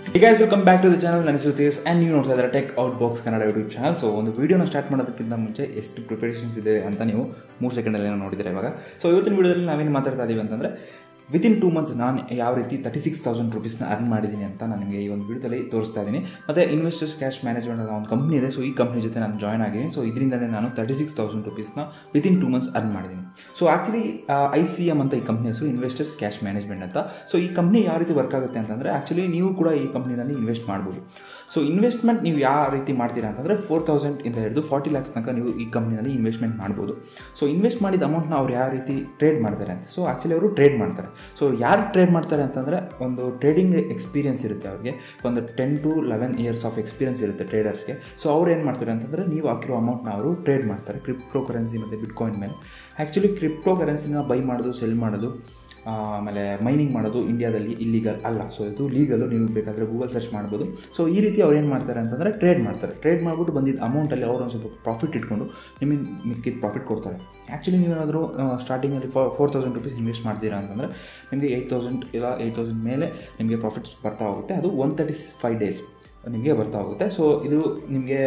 ಈ guys welcome back to the channel ನನ್ನ ಸುತೀಸ್ ಆ್ಯಂಡ್ ನೀವು ನೋಡ್ತಾ ಇದ್ದಾರೆ tech out box Kannada YouTube channel so ಒಂದು ವೀಡಿಯೋನ ಸ್ಟಾರ್ಟ್ ಮಾಡೋದಕ್ಕಿಂತ ಮುಂಚೆ ಎಷ್ಟು ಪ್ರಿಪರೇಷನ್ಸ್ ಇದೆ ಅಂತ ನೀವು ಮೂರು ಸೆಕೆಂಡಲ್ಲಿ ನೋಡಿದ್ದೀರಾ ಇವಾಗ ಸೊ ಇವತ್ತಿನ ವೀಡಿಯೋದಲ್ಲಿ ನಾವೇನು ಮಾತಾಡ್ತಾ ಇದ್ದೀವಿ ಅಂತಂದರೆ ವಿತಿನ್ ಟೂ ಮಂತ್ಸ್ ನಾನು ಯಾವ ರೀತಿ ತರ್ಟಿ ಸಿಕ್ಸ್ ತೌಸಂಡ್ ರುಪೀಸ್ನ ಅರ್ನ್ ಮಾಡಿದ್ದೀನಿ ಅಂತ ನಾನು ನಿಮಗೆ ಈ ಒಂದು ವಿಡಿಯೋದಲ್ಲಿ ತೋರಿಸ್ತಾ ಇದ್ದೀನಿ ಮತ್ತು ಇನ್ವೆಸ್ಟರ್ಸ್ ಕ್ಯಾಶ್ ಮ್ಯಾನೇಜ್ಮೆಂಟ್ ಅನ್ನೋ ಒಂದು ಕಂಪ್ನಿ ಇದೆ ಸೊ ಈ ಕಂಪ್ನಿ ಜೊತೆ ನಾನು ಜಾಯ್ನ್ ಆಗಿದ್ದೀನಿ ಸೊ ಇದರಿಂದಲೇ ನಾನು ತರ್ಟಿ ಸಿಕ್ಸ್ ತೌಸಂಡ್ ರುಪೀಸ್ನ ವಿತಿನ್ ಟೂ ಮಂತ್ಸ್ ಅರ್ನ್ ಮಾಡಿದ್ದೀನಿ so actually I C M ಅಂತ ಈ ಕಂಪ್ನಿ ಹೆಸರು ಇನ್ವೆಸ್ಟರ್ಸ್ ಕ್ಯಾಶ್ ಮ್ಯಾನೇಜ್ಮೆಂಟ್ ಅಂತ ಸೊ ಈ ಕಂಪ್ನಿ ಯಾವ ರೀತಿ ವರ್ಕ್ ಆಗುತ್ತೆ ಅಂತಂದರೆ ಆ್ಯಕ್ಚುಲಿ ನೀವು ಕೂಡ ಈ ಕಂಪ್ನಿನಲ್ಲಿ ಇನ್ವೆಸ್ಟ್ ಮಾಡ್ಬೋದು ಸೊ ಇನ್ವೆಸ್ಟ್ಮೆಂಟ್ ನೀವು ಯಾವ ರೀತಿ ಮಾಡ್ತೀರಾ ಅಂತಂದರೆ ಫೋರ್ ತೌಸಂಡ್ ಇಂದ ಹಿಡಿದು ಫಾರ್ಟಿ ಲ್ಯಾಕ್ಸ್ ತನಕ ನೀವು ಈ ಕಂಪ್ನಿನಲ್ಲಿ ಇನ್ವೆಸ್ಟ್ಮೆಂಟ್ ಮಾಡ್ಬೋದು ಸೊ ಇನ್ವೆಸ್ಟ್ ಮಾಡಿದ ಅಮೌಂಟ್ನ ಅವ್ರು ಯಾವ ರೀತಿ ಟ್ರೇಡ್ ಮಾಡ್ತಾರೆ ಅಂತ ಸೊ ಆ್ಯಕ್ಚುಲಿ ಅವರು ಟ್ರೇಡ್ ಮಾಡ್ತಾರೆ ಸೊ ಯಾರು ಟ್ರೇಡ್ ಮಾಡ್ತಾರೆ ಅಂತಂದರೆ ಒಂದು ಟ್ರೇಡಿಂಗ್ ಎಕ್ಸ್ಪೀರಿಯನ್ಸ್ ಇರುತ್ತೆ ಅವ್ರಿಗೆ ಒಂದು ten to eleven years of experience ಇರುತ್ತೆ ಟ್ರೇಡರ್ಸ್ಗೆ ಸೊ ಅವ್ರು ಏನು ಮಾಡ್ತಾರೆ ಅಂತಂದರೆ ನೀವು ಹಾಕಿರೋ ಅಮೌಂಟ್ನ ಅವರು ಟ್ರೇಡ್ ಮಾಡ್ತಾರೆ ಕ್ರಿಪ್ಟೋ ಕರೆನ್ಸಿ ಮತ್ತು ಬಿಟ್ಕಾಯಿನ್ ಮೇಲೆ ಆ್ಯಕ್ಚುಲಿ ಕ್ರಿಪ್ಟೋ ಕರೆನ್ಸಿನ ಬೈ ಮಾಡೋದು ಸೆಲ್ ಮಾಡೋದು ಆಮೇಲೆ ಮೈನಿಂಗ್ ಮಾಡೋದು ಇಂಡಿಯಾದಲ್ಲಿ ಇಲ್ಲಿಗಲ್ ಅಲ್ಲ ಸೊ ಇದು ಲೀಗಲು ನೀವು ಬೇಕಾದರೆ ಗೂಗಲ್ ಸರ್ಚ್ ಮಾಡ್ಬೋದು ಸೊ ಈ ರೀತಿ ಅವ್ರು ಏನು ಮಾಡ್ತಾರೆ ಅಂತಂದರೆ ಟ್ರೇಡ್ ಮಾಡ್ತಾರೆ ಟ್ರೇಡ್ ಮಾಡಿಬಿಟ್ಟು ಬಂದಿದ್ದ ಅಮೌಂಟಲ್ಲಿ ಅವರು ಒಂದು ಸ್ವಲ್ಪ ಪ್ರಾಫಿಟ್ ಇಟ್ಕೊಂಡು ನಿಮಗೆ ಮಿಕ್ಕಿದ ಪ್ರಾಫಿಟ್ ಕೊಡ್ತಾರೆ ಆ್ಯಕ್ಚುಲಿ ನೀವೇನಾದರೂ ಸ್ಟಾರ್ಟಿಂಗಲ್ಲಿ four four thousand rupees invest ಮಾಡ್ತೀರಾ ಅಂತಂದರೆ ನಿಮಗೆ ಏಯ್ಟ್ ತೌಸಂಡ್ ಇಲ್ಲ ಏಯ್ಟ್ ತೌಸಂಡ್ ಮೇಲೆ ನಿಮಗೆ ಪ್ರಾಫಿಟ್ಸ್ ಬರ್ತಾ ಹೋಗುತ್ತೆ ಅದು ಒನ್ ತರ್ಟಿ ಫೈವ್ ಡೇಸ್ ನಿಮಗೆ ಬರ್ತಾ ಹೋಗುತ್ತೆ ಸೊ ಇದು ನಿಮಗೆ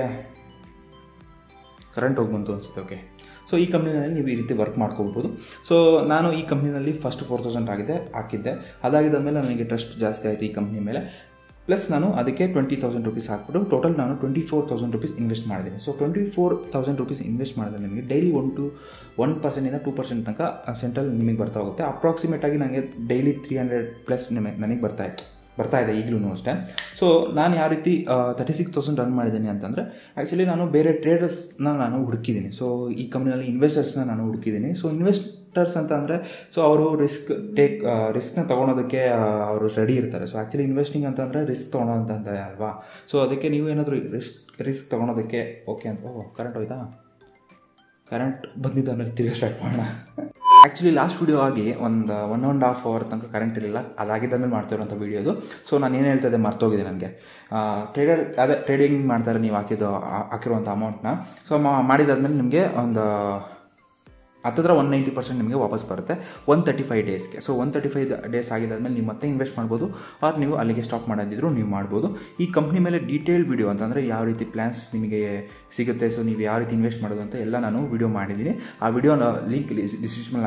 ಕರೆಂಟ್ ಹೋಗಿ ಬಂತು ಅನಿಸುತ್ತೆ ಓಕೆ ಸೊ ಈ ಕಂಪ್ನಿನಲ್ಲಿ ನೀವು ಈ ರೀತಿ ವರ್ಕ್ ಮಾಡ್ಕೋಬೋದು ಸೊ ನಾನು ಈ ಕಂಪ್ನಿನಲ್ಲಿ ಫಸ್ಟ್ ಫೋರ್ ತೌಸಂಡ್ ಆಗಿದೆ ಹಾಕಿದ್ದೆ ಅದಾಗಿದ್ದಾದಮೇಲೆ ನನಗೆ ಟ್ರಸ್ಟ್ ಜಾಸ್ತಿ ಆಯಿತು ಈ ಕಂಪ್ನಿ ಮೇಲೆ ಪ್ಲಸ್ ನಾನು ಅದಕ್ಕೆ ಟ್ವೆಂಟಿ ತೌಸಂಡ್ ರುಪೀಸ್ ಹಾಕ್ಬಿಟ್ಟು ಟೋಟಲ್ ನಾನು twenty four thousand rupees invest ಮಾಡಿದ್ದೀನಿ so twenty four thousand rupees invest ಮಾಡಿದ್ರೆ ನಿಮಗೆ ಡೈಲಿ ಒನ್ ಟು ಒನ್ ಪರ್ಸೆಂಟಿಂದ ಟೂ ಪರ್ಸೆಂಟ್ ತನಕ ಸೆಂಟ್ರಲ್ ನಿಮಗೆ ಬರ್ತಾ ಹೋಗುತ್ತೆ ಅಪ್ರಾಕ್ಸಿಮೇಟಾಗಿ ನನಗೆ ಡೈಲಿ ತ್ರೀ ಹಂಡ್ರೆಡ್ ಪ್ಲಸ್ ನಿಮಗೆ ನನಗೆ ಬರ್ತಾ ಇತ್ತು ಬರ್ತಾ ಇದೆ ಈಗಲೂ ಅಷ್ಟೇ ಸೊ ನಾನು ಯಾವ ರೀತಿ ತರ್ಟಿ ಸಿಕ್ಸ್ ತೌಸಂಡ್ ರನ್ ಮಾಡಿದ್ದೀನಿ ಅಂತಂದರೆ ಆ್ಯಕ್ಚುಲಿ ನಾನು ಬೇರೆ ಟ್ರೇಡರ್ಸ್ನ ನಾನು ಹುಡುಕಿದ್ದೀನಿ ಸೊ ಈ ಕಂಪ್ನಿಯಲ್ಲಿ ಇನ್ವೆಸ್ಟರ್ಸ್ನ ನಾನು ಹುಡುಕಿದ್ದೀನಿ ಸೊ ಇನ್ವೆಸ್ಟರ್ಸ್ ಅಂತ ಅಂದರೆ ಸೊ ಅವರು ರಿಸ್ಕ್ ಟೇಕ್ ರಿಸ್ಕ್ನ ತೊಗೊಳೋದಕ್ಕೆ ಅವರು ರೆಡಿ ಇರ್ತಾರೆ ಸೊ ಆ್ಯಕ್ಚುಲಿ ಇನ್ವೆಸ್ಟಿಂಗ್ ಅಂತಂದರೆ ರಿಸ್ಕ್ ತೊಗೊಳೋ ಅಂತ ಅಲ್ವಾ ಸೊ ಅದಕ್ಕೆ ನೀವು ಏನಾದರೂ ರಿಸ್ಕ್ ರಿಸ್ಕ್ ತೊಗೊಳೋದಕ್ಕೆ ಓಕೆ ಅಂತ ಓ ಕರೆಂಟ್ ಹೋಯ್ತಾ ಕರೆಂಟ್ ಬಂದಿದ್ದು ಆಮೇಲೆ ತಿರುಗಿ ಸ್ಟಾರ್ಟ್ ಮಾಡೋಣ ಆ್ಯಕ್ಚುಲಿ ಲಾಸ್ಟ್ ವೀಡಿಯೋ ಆಗಿ ಒಂದು ಒನ್ ಆ್ಯಂಡ್ ಹಾಫ್ ಅವರ್ ತನಕ ಕರೆಂಟ್ ಇರಲಿಲ್ಲ ಅದಾಗಿದ್ದಾದ್ಮೇಲೆ ಮಾಡ್ತಿರೋಂಥ ವೀಡಿಯೋದು ಸೊ ನಾನು ಏನು ಹೇಳ್ತಾ ಇದ್ದೆ ಮರ್ತೋಗಿದೆ ನನಗೆ ಟ್ರೇಡರ್ ಅದೇ ಟ್ರೇಡಿಂಗ್ ಮಾಡ್ತಾರೆ ನೀವು ಹಾಕಿದ್ದು ಹಾಕಿರುವಂಥ ಅಮೌಂಟ್ನ ಸೊ ಮಾಡಿದಾದ್ಮೇಲೆ ನಿಮಗೆ ಒಂದು ಹತ್ತಿರ ಒನ್ ನೈಂಟಿ ಪರ್ಸೆಂಟ್ ನಿಮಗೆ ವಾಪಸ್ ಬರುತ್ತೆ ಒನ್ ತರ್ಟಿ ಫೈವ್ ಡೇಸ್ಗೆ so one thirty five days ಆಗಿದ್ದಾದ್ಮೇಲೆ ನೀವು ಮತ್ತೆ ಇನ್ವೆಸ್ಟ್ ಮಾಡ್ಬೋದು ಆರ್ ನೀವು ಅಲ್ಲಿಗೆ ಸ್ಟಾಪ್ ಮಾಡೋದಿದ್ರು ನೀವು ಮಾಡ್ಬೋದು ಈ ಕಂಪ್ನಿ ಮೇಲೆ ಡೀಟೇಲ್ ವಿಡಿಯೋ ಅಂತಂದರೆ ಯಾವ ರೀತಿ ಪ್ಲ್ಯಾನ್ಸ್ ನಿಮಗೆ ಸಿಗುತ್ತೆ ಸೊ ನೀವು ಯಾವ ರೀತಿ ಇನ್ವೆಸ್ಟ್ ಮಾಡೋದು ಅಂತ ಎಲ್ಲ ನಾನು ವಿಡಿಯೋ ಮಾಡಿದ್ದೀನಿ ಆ ವಿಡಿಯೋನ ಲಿಂಕ್ ಡಿಸ್ಕ್ರಿಪ್ಷನ್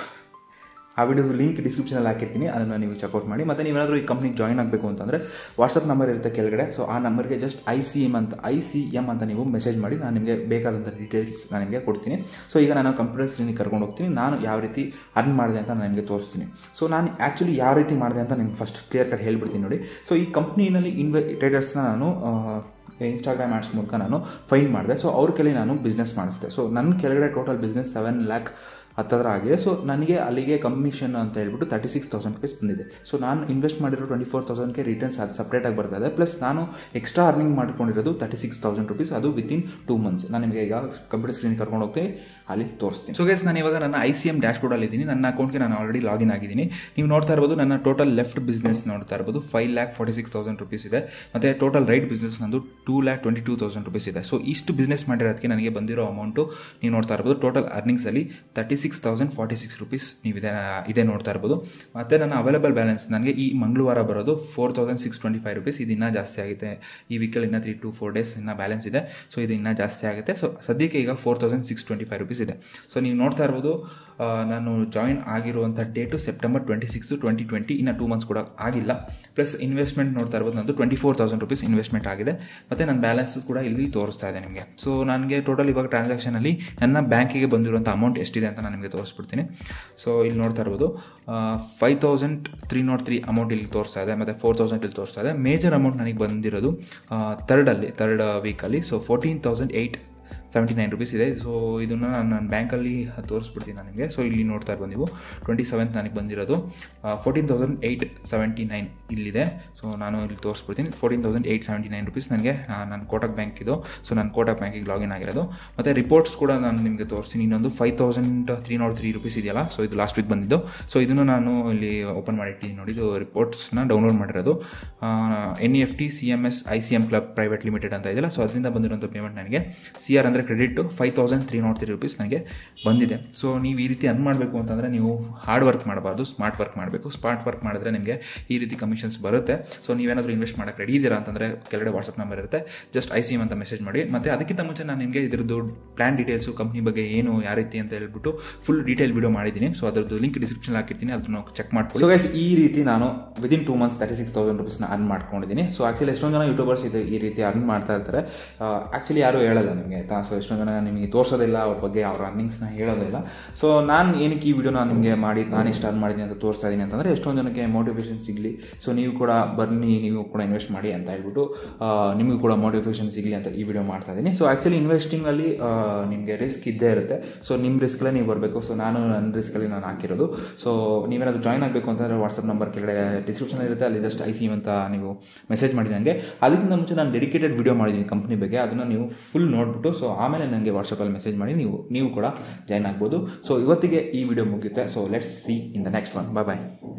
ಆ ವಿಡಿಯೋದು ಲಿಂಕ್ ಡಿಸ್ಕ್ರಿಪ್ಷನಲ್ಲಿ ಹಾಕಿರ್ತೀನಿ ಅದನ್ನು ನೀವು ಚೆಕ್ಔಟ್ ಮಾಡಿ ಮತ್ತು ನೀವೇನಾದರೂ ಈ ಕಂಪ್ನಿಗೆ ಜಾಯ್ನ್ ಆಗಬೇಕು ಅಂತಂದರೆ ವಾಟ್ಸಪ್ ನಂಬರ್ ಇರುತ್ತೆ ಕೆಳಗಡೆ ಸೊ ಆ ನಂಬರ್ಗೆ ಜಸ್ಟ್ ಐ ಸಿ ಎಮ್ ಅಂತ ಐ ಸಿ ಎಮ್ ಅಂತ ನೀವು ಮೆಸೇಜ್ ಮಾಡಿ ನಾನು ನಿಮಗೆ ಬೇಕಾದಂಥ ಡೀಟೇಲ್ಸ್ ನಾನು ನಿಮಗೆ ಕೊಡ್ತೀನಿ ಸೊ ಈಗ ನಾನು ಕಂಪ್ಯೂಟರ್ ಸ್ಕ್ರೀನಿಗೆ ಕರ್ಕೊಂಡು ಹೋಗ್ತೀನಿ ನಾನು ಯಾವ ರೀತಿ ಅರ್ನ್ ಮಾಡಿದೆ ಅಂತ ನಾನು ನಿಮಗೆ ತೋರಿಸ್ತೀನಿ ಸೊ ನಾನು ಆ್ಯಕ್ಚುಲಿ ಯಾವ ರೀತಿ ಮಾಡಿದೆ ಅಂತ ನಿಮ್ಗೆ ಫಸ್ಟ್ ಕ್ಲಿಯರ್ ಕಟ್ ಹೇಳ್ಬಿಡ್ತೀನಿ ನೋಡಿ ಸೊ ಈ ಕಂಪ್ನಿನಲ್ಲಿ ಇನ್ವೆ ಟ್ರೇಡರ್ಸ್ನ ನಾನು ಇನ್ಸ್ಟಾಗ್ರಾಮ್ ಆ್ಯಡ್ಸ್ ಮೂಲಕ ನಾನು ಫೈನ್ ಮಾಡಿದೆ ಸೊ ಅವ್ರ ಕೆಳಗೆ ನಾನು ಬಿಸ್ನೆಸ್ ಮಾಡಿಸಿದೆ ಸೊ ನನ್ನ ಕೆಳಗಡೆ ಟೋಟಲ್ ಬಿಸ್ನೆಸ್ ಸೆವೆನ್ ಲ್ಯಾಕ್ ಹತ್ತಿರ ಆಗಿದೆ ಸೊ ನನಗೆ ಅಲ್ಲಿಗೆ ಕಮಿಷನ್ ಅಂತ ಹೇಳ್ಬಿಟ್ಟು ತರ್ಟಿ ಸಿಕ್ಸ್ ತೌಸಂಡ್ ರುಪೀಸ್ ಬಂದಿದೆ ಸೊ ನಾನು ಇನ್ವೆಸ್ಟ್ ಮಾಡಿರೋ ಟ್ವೆಂಟಿ ಫೋರ್ ತೌಸಂಡ್ಗೆ ರಿಟರ್ನ್ಸ್ ಅದು ಸಪ್ರೇಟಾಗಿ ಬರ್ತಾ ಇದೆ ಪ್ಲಸ್ ನಾನು ಎಕ್ಸ್ಟ್ರಾ ಅರ್ನಿಂಗ್ ಮಾಡ್ಕೊಂಡಿರೋದು ತರ್ಟಿ ಸಿಕ್ಸ್ ತೌಸಂಡ್ ರುಪೀಸ್ ಅದು ವಿತಿನ್ ಟೂ ಮಂತ್ಸ್ ನಾನು ನಿಮಗೆ ಈಗ ಕಂಪ್ಯೂಟರ್ ಸ್ಕ್ರೀನ್ ಕರ್ಕೊಂಡು ಹೋಗ್ತೀನಿ ಅಲ್ಲಿ ತೋರಿಸ್ತೀನಿ ಸೊ ಗೈಸ್ ನಾನು ಇವಾಗ ನನ್ನ ಐ ಸಿ ಎಮ್ ಡ್ಯಾಶ್ ಬೋರ್ಡಲ್ಲಿ ಇದ್ದೀನಿ ನನ್ನ ಅಕೌಂಟ್ಗೆ ನಾನು ಆಲ್ರೆಡಿ ಲಾಗಿನ್ ಆಗಿದ್ದೀನಿ ನೀವು ನೋಡ್ತಾ ಇರ್ಬೋದು ನನ್ನ ಟೋಟಲ್ ಲೆಫ್ಟ್ ಬಿಸ್ನೆಸ್ ನೋಡ್ತಾ ಇರ್ಬೋದು five lakh forty six thousand rupees ಇದೆ ಮತ್ತು ಟೋಟಲ್ ರೈಟ್ ಬಿಸ್ನೆಸ್ ನಂದು two lakh twenty two thousand rupees ಇದೆ ಸೊ ಇಷ್ಟು ಬಿಸ್ನೆಸ್ ಮಾಡಿರೋದಕ್ಕೆ ನನಗೆ ಬಂದಿರೋ ಅಮೌಂಟು ನೀವು ನೋಡ್ತಾ ಇರ್ಬೋದು ಟೋಟಲ್ ಅರ್ನಿಂಗ್ಸಲ್ಲಿ thirty six thousand forty six rupees ನೀವು ಇದೆ ಇದೆ ನೋಡ್ತಾ ಇರ್ಬೋದು ಮತ್ತು ನನ್ನ ಅವೈಲೇಬಲ್ ಬ್ಯಾಲೆನ್ಸ್ ನನಗೆ ಈ ಮಂಗಳವಾರ ಬರೋದು four thousand six twenty five rupees ಇದು ಇನ್ನೂ ಜಾಸ್ತಿ ಆಗುತ್ತೆ ಈ ವೀಕಲ್ಲಿ ಇನ್ನೂ ತ್ರೀ ಟು ಫೋರ್ ಡೇಸ್ ಇನ್ನೂ ಬ್ಯಾಲೆನ್ಸ್ ಇದೆ ಸೊ ಇದು ಇನ್ನೂ ಜಾಸ್ತಿ ಆಗುತ್ತೆ ಸೊ ಸದ್ಯಕ್ಕೆ ಈಗ four thousand six twenty five rupees ಇದೆ ಸೊ ನೀವು ನೋಡ್ತಾ ಇರ್ಬೋದು ನಾನು ಜಾಯಿನ್ ಆಗಿರುವಂಥ date September twenty six twenty twenty ಇನ್ನು ಟೂ ಮಂತ್ಸ್ ಕೂಡ ಆಗಿಲ್ಲ ಪ್ಲಸ್ ಇನ್ವೆಸ್ಟ್ಮೆಂಟ್ ನೋಡ್ತಾ ಇರ್ಬೋದು ನಂದು twenty four thousand rupees investment ಆಗಿದೆ ಮತ್ತು ನನ್ನ ಬ್ಯಾಲೆನ್ಸ್ ಕೂಡ ಇಲ್ಲಿ ತೋರಿಸ್ತಾ ಇದೆ ನಿಮಗೆ ಸೊ ನನಗೆ ಟೋಟಲ್ ಇವಾಗ ಟ್ರಾನ್ಸಾಕ್ಷನಲ್ಲಿ ನನ್ನ ಬ್ಯಾಂಕಿಗೆ ಬಂದಿರುವಂಥ ಅಮೌಂಟ್ ಎಷ್ಟಿದೆ ಅಂತ ನಾನು ನಿಮಗೆ ತೋರಿಸ್ಬಿಡ್ತೀನಿ ಸೊ ಇಲ್ಲಿ ನೋಡ್ತಾ ಇರ್ಬೋದು five thousand three not three amount ಇಲ್ಲಿ ತೋರಿಸ್ತಾ ಇದೆ ಮತ್ತು ಫೋರ್ ತೌಸಂಡ್ ಇಲ್ಲಿ ತೋರಿಸ್ತಾ ಇದೆ ಮೇಜರ್ ಅಮೌಂಟ್ ನನಗೆ ಬಂದಿರೋದು ತರ್ಡಲ್ಲಿ ತರ್ಡ್ ವೀಕಲ್ಲಿ so fourteen thousand eight seventy nine rupees ಇದೆ ಸೊ ಇದನ್ನು ನಾನು ನನ್ನ ಬ್ಯಾಂಕಲ್ಲಿ ತೋರಿಸ್ಬಿಡ್ತೀನಿ ನಾನು ನಿಮಗೆ ಸೊ ಇಲ್ಲಿ ನೋಡ್ತಾ ಇರ್ಬೋದು ನೀವು ಟ್ವೆಂಟಿ ಸೆವೆಂತ್ ನನಗೆ ಬಂದಿರೋದು fourteen thousand eight seventy nine ಇಲ್ಲಿದೆ ಸೊ ನಾನು ಇಲ್ಲಿ ತೋರಿಸ್ಬಿಡ್ತೀನಿ fourteen thousand eight seventy nine rupees ನನಗೆ ನನ್ನ ಕೋಟಕ್ ಬ್ಯಾಂಕ್ ಇದು ಸೊ ನಾನು ಕೋಟಕ್ ಬ್ಯಾಂಕಿಗೆ ಲಾಗಿನ್ ಆಗಿರೋದು ಮತ್ತು ರಿಪೋರ್ಟ್ಸ್ ಕೂಡ ನಾನು ನಿಮಗೆ ತೋರಿಸ್ತೀನಿ ಇನ್ನೊಂದು five thousand three not three rupees ಇದೆಯಲ್ಲ ಸೊ ಇದು ಲಾಸ್ಟ್ ವೀಕ್ ಬಂದಿದ್ದು ಸೊ ಇದನ್ನು ನಾನು ಇಲ್ಲಿ ಓಪನ್ ಮಾಡಿಟ್ಟಿದ್ದೀನಿ ನೋಡಿ ಇದು ರಿಪೋರ್ಟ್ಸ್ನ ಡೌನ್ಲೋಡ್ ಮಾಡಿರೋದು N E F T C M S I C M club private limited ಅಂತ ಇದೆಯಲ್ಲ ಸೊ ಅದರಿಂದ ಬಂದಿರೋಂಥ ಪೇಮೆಂಟ್ ನನಗೆ ಸಿ ಆರ್ ಅಂದರೆ ಅಂದರೆ credit five thousand three not three rupees ನನಗೆ ಬಂದಿದೆ ಸೊ ನೀವು ಈ ರೀತಿ ಅರ್ನ್ ಮಾಡಬೇಕು ಅಂತಂದರೆ ನೀವು ಹಾರ್ಡ್ ವರ್ಕ್ ಮಾಡಬಾರ್ದು ಸ್ಮಾರ್ಟ್ ವರ್ಕ್ ಮಾಡಬೇಕು ಸ್ಮಾರ್ಟ್ ವರ್ಕ್ ಮಾಡಿದ್ರೆ ನಿಮಗೆ ಈ ರೀತಿ ಕಮಿಷನ್ಸ್ ಬರುತ್ತೆ ಸೊ ನೀವೇನಾದರೂ ಇನ್ವೆಸ್ಟ್ ಮಾಡೋಕ್ಕೆ ರೆಡಿ ಇದ್ದೀರಾ ಅಂತಂದರೆ ಕೆಳಗಡೆ ವಾಟ್ಸಪ್ ನಂಬರ್ ಇರುತ್ತೆ ಜಸ್ಟ್ ಐ ಸಿ ಎಮ್ ಅಂತ ಮೆಸೇಜ್ ಮಾಡಿ ಮತ್ತು ಅದಕ್ಕಿಂತ ಮುಂಚೆ ನಾನು ನಿಮಗೆ ಇದ್ರದ್ದು ಪ್ಲಾನ್ ಡೀಟೇಲ್ಸು ಕಂಪ್ನಿ ಬಗ್ಗೆ ಏನು ಯಾವ ರೀತಿ ಅಂತ ಹೇಳ್ಬಿಟ್ಟು ಫುಲ್ ಡೀಟೇಲ್ ವಿಡಿಯೋ ಮಾಡಿದ್ದೀನಿ ಸೊ ಅದರದ್ದು ಲಿಂಕ್ ಡಿಸ್ಕ್ರಿಪ್ಷನ್ ಹಾಕಿರ್ತೀನಿ ಅದನ್ನು ಚೆಕ್ ಮಾಡ್ಕೊಳ್ಳಿ ಸೊ ಗೈಸ್ ಈ ರೀತಿ ನಾನು within two months thirty six thousand ರುಪೀಸ್ನ ಅರ್ನ್ ಮಾಡ್ಕೊಂಡಿದ್ದೀನಿ ಸೊ ಆ್ಯಕ್ಚುಲಿ ಎಷ್ಟೊಂದು ಜನ ಯೂಟ್ಯೂಬರ್ಸ್ ಇದು ಈ ರೀತಿ ಅರ್ನ್ ಮಾಡ್ತಾ ಇರ್ತಾರೆ ಆ್ಯಕ್ಚುಲಿ ಯಾರೂ ಹೇಳಲ್ಲ ನಿಮಗೆ ಆಯಿತಾ ಸೊ ಎಷ್ಟೊಂದು ಜನ ನಿಮಗೆ ತೋರಿಸೋದಿಲ್ಲ ಅವ್ರ ಬಗ್ಗೆ ಅವ್ರ ಅರ್ನಿಂಗ್ಸ್ನ ಹೇಳೋದಿಲ್ಲ ಸೊ ನಾನು ಏನಕ್ಕೆ ಈ ವಿಡಿಯೋನ ನಿಮಗೆ ಮಾಡಿ ನಾನು ಎಷ್ಟು ಅರ್ನ್ ಮಾಡಿದ್ದೀನಿ ಅಂತ ತೋರಿಸ್ತಾ ಇದ್ದೀನಿ ಅಂತಂದರೆ ಎಷ್ಟೊಂದು ಜನಕ್ಕೆ ಮೋಟಿವೇಶನ್ ಸಿಗಲಿ ಸೊ ನೀವು ಕೂಡ ಬನ್ನಿ ನೀವು ಕೂಡ ಇನ್ವೆಸ್ಟ್ ಮಾಡಿ ಅಂತ ಹೇಳ್ಬಿಟ್ಟು ಆ, ನಿಮಗೂ ಕೂಡ ಮೋಟಿವೇಶನ್ ಸಿಗಲಿ ಅಂತ ಈ ವಿಡಿಯೋ ಮಾಡ್ತಾ ಇದ್ದೀನಿ ಸೊ ಆ್ಯಕ್ಚುಲಿ ಇನ್ವೆಸ್ಟಿಂಗಲ್ಲಿ ನಿಮಗೆ ರಿಸ್ಕ್ ಇದ್ದೇ ಇರುತ್ತೆ ಸೊ ನಿಮ್ಮ ರಿಸ್ಕಲ್ಲೇ ನೀವು ಬರಬೇಕು ಸೊ ನಾನು ನನ್ನ ರಿಸ್ಕಲ್ಲಿ ನಾನು ಹಾಕಿರೋದು ಸೊ ನೀವೇನಾದರೂ ಜಾಯ್ನ್ ಆಗಬೇಕು ಅಂತಂದರೆ ವಾಟ್ಸಪ್ ನಂಬರ್ ಕೆಳಗಡೆ ಡಿಸ್ಕ್ರಿಪ್ಷನ್ ಇರುತ್ತೆ ಅಲ್ಲಿ ಜಸ್ಟ್ ಐ ಸಿ ಅಂತ ನೀವು ಮೆಸೇಜ್ ಮಾಡಿ ನನಗೆ ಅದಕ್ಕಿಂತ ಮುಂಚೆ ನಾನು ಡೆಡಿಕೇಟೆಡ್ ವಿಡಿಯೋ ಮಾಡಿದ್ದೀನಿ ಕಂಪ್ನಿ ಬಗ್ಗೆ ಅದನ್ನು ನೀವು ಫುಲ್ ನೋಡಿಬಿಟ್ಟು ಸೊ ಆಮೇಲೆ ನನಗೆ ವಾಟ್ಸಪ್ಪಲ್ಲಿ ಮೆಸೇಜ್ ಮಾಡಿ ನೀವು ನೀವು ಕೂಡ ಜಾಯ್ನ್ ಆಗ್ಬೋದು ಸೊ ಇವತ್ತಿಗೆ ಈ ವಿಡಿಯೋ ಮುಗಿಯುತ್ತೆ so let's see in the next one bye bye